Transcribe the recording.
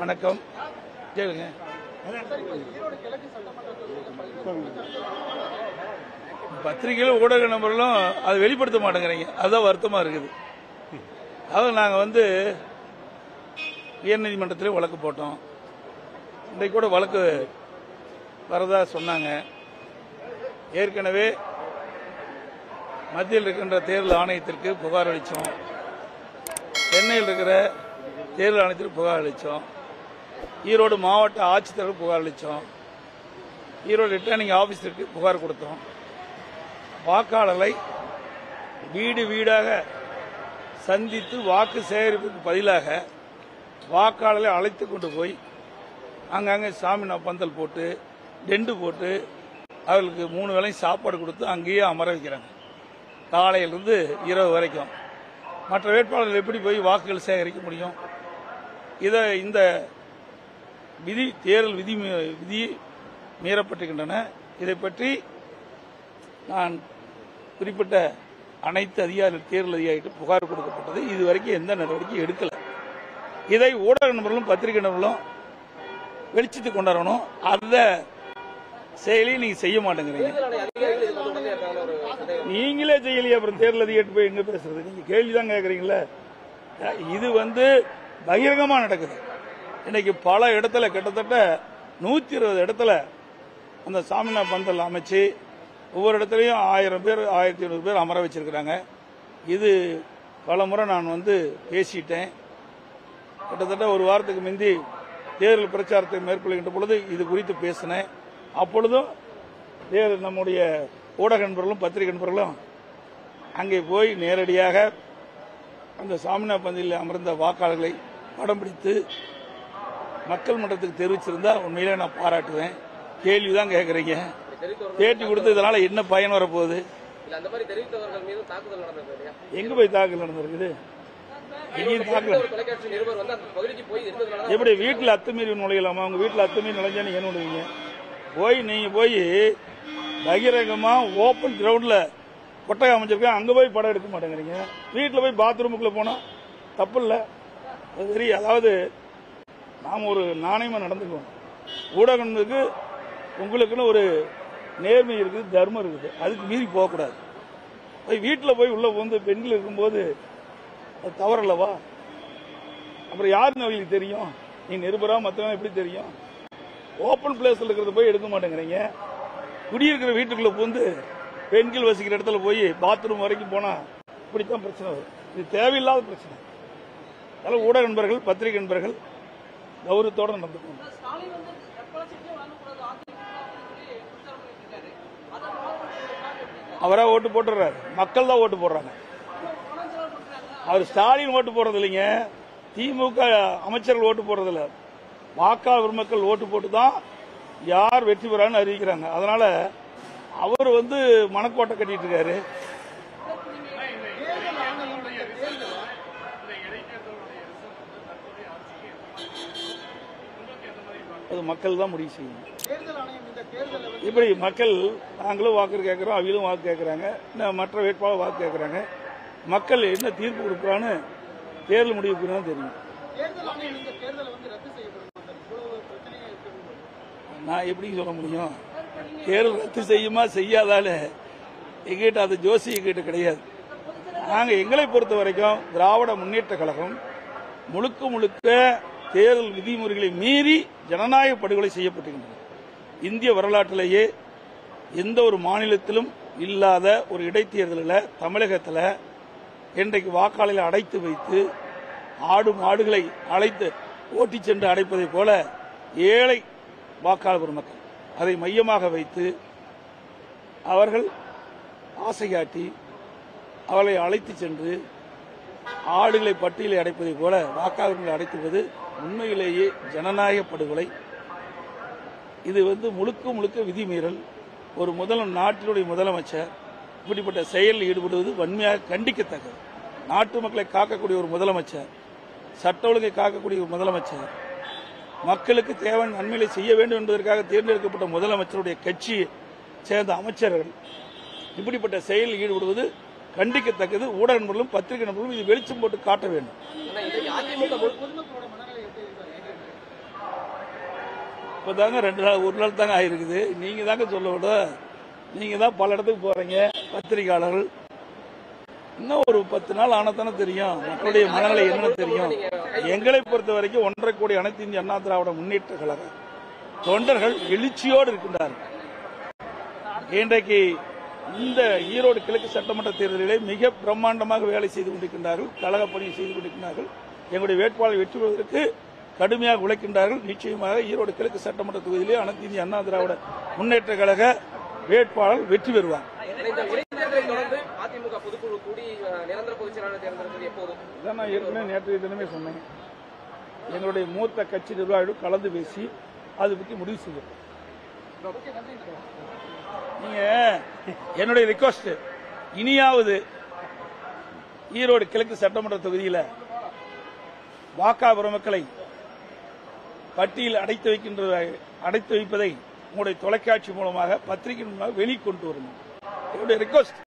வணக்கம் கேளுங்க பத்திரிகையில் ஊடக நம்பர்களும் அதை வெளிப்படுத்த மாட்டேங்கிறீங்க அதுதான் வருத்தமா இருக்குது அதாவது நாங்கள் வந்து உயர்நீதிமன்றத்திலே வழக்கு போட்டோம் இன்றைக்கு கூட வழக்கு வரதா சொன்னாங்க ஏற்கனவே மத்தியில் இருக்கின்ற தேர்தல் ஆணையத்திற்கு புகார் அளித்தோம் சென்னையில் இருக்கிற தேர்தல் ஆணையத்திற்கு புகார் அளித்தோம் ஈரோடு மாவட்ட ஆட்சித்தலைவர் புகார் அளித்தோம் ஈரோடு ரிட்டர்னிங் ஆபீஸருக்கு புகார் கொடுத்தோம் வாக்காளரை வீடு வீடாக சந்தித்து வாக்கு சேகரிப்புக்கு பதிலாக வாக்காளரை அழைத்து கொண்டு போய் அங்கங்கே சாமி பந்தல் போட்டு டெண்டு போட்டு அவர்களுக்கு மூணு வேளையும் சாப்பாடு கொடுத்து அங்கேயே அமர வைக்கிறாங்க காலையிலிருந்து இரவு வரைக்கும் மற்ற வேட்பாளர்கள் எப்படி போய் வாக்குகள் சேகரிக்க முடியும் இதை இந்த விதி தேர்தல் விதி மீ- விதி மீறப்பட்டிருக்கின்றன இதை பற்றி நான் குறிப்பிட்ட அனைத்து அதிகாரிகள் தேர்தல் அதிகாரிகிட்ட புகார் கொடுக்கப்பட்டது இதுவரைக்கும் எந்த நடவடிக்கையும் எடுக்கல இதை ஊடக நபர்களும் பத்திரிகை நபர்களும் வெளிச்சத்துக்கு கொண்டாடணும் அந்த செயலையும் நீங்க செய்ய மாட்டேங்கிறீங்க நீங்களே செய்யலையே அப்புறம் தேர்தல் அதிகாரி போய் எங்க பேசுறது நீங்க கேள்விதான் கேக்குறீங்களே இது வந்து பகிரங்கமா நடக்குது இன்னைக்கு பல இடத்துல கிட்டத்தட்ட நூத்தி இருபது இடத்துல அந்த சாமினா பந்தல் அமைச்சு ஒவ்வொரு இடத்துலையும் ஆயிரம் பேர் ஆயிரத்தி ஐநூறு பேர் அமர வச்சிருக்கிறாங்க இது பல முறை நான் வந்து பேசிட்டேன் கிட்டத்தட்ட ஒரு வாரத்துக்கு முந்தி தேர்தல் பிரச்சாரத்தை மேற்கொள்கின்ற பொழுது இது குறித்து பேசினேன் அப்பொழுதும் தேர்தல் நம்முடைய ஊடக நண்பர்களும் பத்திரிகை நண்பர்களும் அங்கே போய் நேரடியாக அந்த சாமினா பந்தியில் அமர்ந்த வாக்காளர்களை படம் பிடித்து மக்கள் மன்றத்துக்கு தெரிவிச்சிருந்தா உண்மையிலே நான் பாராட்டுவேன் கேள்விதான் கேட்குறீங்க பேட்டி கொடுத்து இதனால என்ன பயன் வரப்போகுது இல்ல அந்த மாதிரி தெரிவித்தவர்கள் மீது தாக்குதல் நடந்தது இல்லையா எங்க போய் தாக்கல் நடந்திருக்குது எங்கேயும் தாக்கல் ஒரு தொலைக்காட்சி நிருபர் வந்து அந்த பகுதிக்கு போய் இருந்ததுனால எப்படி வீட்டில் அத்துமீறி நுழையலாமா உங்க வீட்டில் அத்துமீறி நுழைஞ்சா நீங்க என்ன பண்ணுவீங்க போய் நீங்க போய் பகிரங்கமா ஓப்பன் கிரவுண்ட்ல கொட்டகை அமைச்சிருக்கேன் அங்க போய் படம் எடுக்க மாட்டேங்கிறீங்க வீட்டில் போய் பாத்ரூமுக்குள்ள போனா தப்பு இல்லை அது சரி அதாவது நாம் ஒரு நாணயமா நடந்துக்குவோம் ஊடகங்களுக்கு உங்களுக்குன்னு ஒரு நேர்மை இருக்குது தர்மம் இருக்குது அதுக்கு மீறி போகக்கூடாது போய் வீட்டில் போய் உள்ள வந்து பெண்கள் இருக்கும்போது அது தவறல்லவா அப்புறம் யாருன்னு அவங்களுக்கு தெரியும் நீ நிருபரா மற்றவங்க எப்படி தெரியும் ஓப்பன் பிளேஸ்ல இருக்கிறத போய் எடுக்க மாட்டேங்கிறீங்க குடியிருக்கிற வீட்டுக்குள்ள பூந்து பெண்கள் வசிக்கிற இடத்துல போய் பாத்ரூம் வரைக்கும் போனா இப்படித்தான் பிரச்சனை வரும் இது தேவையில்லாத பிரச்சனை அதனால ஊடக நண்பர்கள் பத்திரிகை நண்பர்கள் கௌரவத்தோட நடந்துக்கணும் ஸ்டாலின் வந்து எப்பெல்லாம் சீட்டே வாங்கக்கூடாது அதிமுக அப்படின்னு சொல்லி பிரச்சாரம் பண்ணிட்டு இருக்காரு அதை மாற்றம் அவரா ஓட்டு போட்டுறாரு மக்கள் தான் ஓட்டு போடுறாங்க பணம் செலவு பண்றாங்க அவர் ஸ்டாலின் ஓட்டு போடுறது இல்லைங்க திமுக அமைச்சர்கள் ஓட்டு போடுறது இல்ல வாக்காளர் பெருமக்கள் ஓட்டு போட்டு தான் யார் வெற்றி பெறான்னு அறிவிக்கிறாங்க அதனால அவர் வந்து மனக்கோட்டை கட்டிட்டு இருக்காரு அது மக்கள் தான் முடிவு செய்யணும் தேர்தல் ஆணையம் இந்த தேர்தலை வந்து இப்படி மக்கள் நாங்களும் வாக்கு கேட்கிறோம் அவங்களும் வாக்கு கேட்கறாங்க இன்னும் மற்ற வேட்பாளர் வாக்கு கேட்கறாங்க மக்கள் என்ன தீர்ப்பு கொடுக்குறான்னு தேர்தல் முடிவுக்கு தான் தெரியும் தேர்தல் ஆணையம் இந்த தேர்தலை வந்து ரத்து செய்யப்படும் சார் இவ்வளவு பிரச்சனையா இருக்கு நான் எப்படி சொல்ல முடியும் தேர்தல் ரத்து செய்யுமா செய்யாதால எங்கிட்ட அது ஜோசி எங்கிட்ட கிடையாது நாங்க எங்களை பொறுத்த வரைக்கும் திராவிட முன்னேற்ற கழகம் முழுக்க முழுக்க தேர்தல் விதிமுறைகளை மீறி ஜனநாயக படுகொலை செய்யப்பட்டிருக்கின்றன இந்திய வரலாற்றிலேயே எந்த ஒரு மாநிலத்திலும் இல்லாத ஒரு இடைத்தேர்தலில் தமிழகத்தில் இன்றைக்கு வாக்காளர்களை அடைத்து வைத்து ஆடு மாடுகளை அழைத்து ஓட்டிச் சென்று அடைப்பதைப் போல ஏழை வாக்காளர் பெருமக்கள் அதை மையமாக வைத்து அவர்கள் ஆசை காட்டி அவர்களை அழைத்து சென்று ஆடுகளை பட்டியலை அடைப்பதைப் போல வாக்காளர்களை அடைத்துவது உண்மையிலேயே ஜனநாயக படுகொலை இது வந்து முழுக்க முழுக்க விதிமீறல் ஒரு முதல் நாட்டினுடைய முதலமைச்சர் இப்படிப்பட்ட செயலில் ஈடுபடுவது வன்மையாக கண்டிக்கத்தக்கது நாட்டு மக்களை காக்கக்கூடிய ஒரு முதலமைச்சர் சட்ட ஒழுங்கை காக்கக்கூடிய ஒரு முதலமைச்சர் மக்களுக்கு தேவையான நன்மைகளை செய்ய வேண்டும் என்பதற்காக தேர்ந்தெடுக்கப்பட்ட முதலமைச்சருடைய கட்சி சேர்ந்த அமைச்சர்கள் இப்படிப்பட்ட செயலில் ஈடுபடுவது கண்டிக்கத்தக்கது ஊடக நண்பர்களும் பத்திரிகை நண்பர்களும் இது வெளிச்சம் போட்டு காட்ட வேண்டும் ஆனா இன்றைக்கு அதிமுக முழு- பொதுமக்களோட மனநிலை எப்படி இருக்கு சார்? இப்பதாங்க ரெண்டு நாள் ஒரு நாள் தாங்க ஆயிருக்குது நீங்க தாங்க சொல்ல விட நீங்க தான் பல இடத்துக்கு போறீங்க பத்திரிகையாளர்கள் இன்னும் ஒரு பத்து நாள் ஆனதானே தெரியும் மக்களுடைய மனநிலை என்னன்னு தெரியும் எங்களை பொறுத்த வரைக்கும் ஒன்றரை கோடி அனைத்து இந்திய அண்ணா திராவிட முன்னேற்ற கழக தொண்டர்கள் எழுச்சியோடு இருக்கின்றார்கள் இன்றைக்கு இந்த ஈரோடு கிழக்கு சட்டமன்ற தேர்தலிலே மிக பிரம்மாண்டமாக வேலை செய்து கொண்டிருக்கின்றார்கள் கழக பணியை செய்து கொண்டிருக்கிறார்கள் எங்களுடைய வேட்பாளர் வெற்றி பெறுவதற்கு கடுமையாக உழைக்கின்றார்கள் நிச்சயமாக ஈரோடு கிழக்கு சட்டமன்ற தொகுதியிலே அனைத்து இந்திய அண்ணா திராவிட முன்னேற்ற கழக வேட்பாளர் வெற்றி பெறுவார் இந்த இடைத்தேர்தலை தொடர்ந்து அதிமுக பொதுக்குழு கூடி அஹ், நிரந்தர பொதுச் செயலாளர் தேர்ந்தெடுப்பது எப்போதும் இதான் நான் ஏற்கனவே நேற்றைய தினமே சொன்னேன் எங்களுடைய மூத்த கட்சி நிர்வாகிகள் கலந்து பேசி அதை பற்றி முடிவு செய்யும் நீங்க என்னுடைய ரிக்வஸ்ட் இனியாவது ஈரோடு கிழக்கு சட்டமன்ற தொகுதியில வாக்காளர் மக்களை பட்டியல் அடைத்து வைக்கின்ற அடைத்து வைப்பதை உங்களுடைய தொலைக்காட்சி மூலமாக பத்திரிகை மூலமாக வெளிக்கொண்டு வரணும் என்னுடைய ரிக்வஸ்ட்